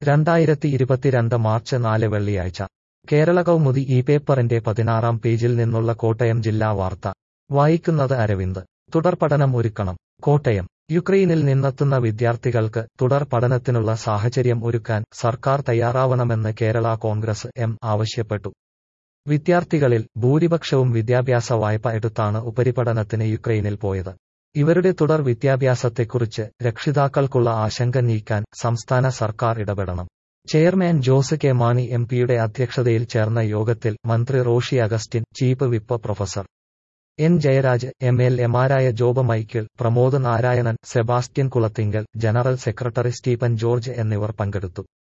രണ്ടായിരത്തി ഇരുപത്തിരണ്ട് മാർച്ച് നാല് വെള്ളിയാഴ്ച കേരള കൗമുദി ഈ പേപ്പറിന്റെ പതിനാറാം പേജിൽ നിന്നുള്ള കോട്ടയം ജില്ലാ വാർത്ത വായിക്കുന്നത് അരവിന്ദ് തുടർപഠനം ഒരുക്കണം കോട്ടയം യുക്രൈനിൽ നിന്നെത്തുന്ന വിദ്യാർത്ഥികൾക്ക് തുടർ പഠനത്തിനുള്ള സാഹചര്യം ഒരുക്കാൻ സർക്കാർ തയ്യാറാവണമെന്ന് കേരള കോൺഗ്രസ് എം ആവശ്യപ്പെട്ടു വിദ്യാർത്ഥികളിൽ ഭൂരിപക്ഷവും വിദ്യാഭ്യാസ വായ്പ എടുത്താണ് ഉപരിപഠനത്തിന് യുക്രൈനിൽ പോയത് ഇവരുടെ തുടർ വിദ്യാഭ്യാസത്തെക്കുറിച്ച് രക്ഷിതാക്കൾക്കുള്ള ആശങ്ക നീക്കാൻ സംസ്ഥാന സർക്കാർ ഇടപെടണം chairman Jose K Mani M പിയുടെ അധ്യക്ഷതയിൽ ചേർന്ന യോഗത്തിൽ മന്ത്രി Roshi Augustine chief whip professor N Jayaraj M L എമാരായ ജോബ് മൈക്കിൾ പ്രമോദ് നാരായണൻ സെബാസ്റ്റ്യൻ കുളത്തിങ്കൽ ജനറൽ സെക്രട്ടറി സ്റ്റീഫൻ ജോർജ് എന്നിവർ പങ്കെടുത്തു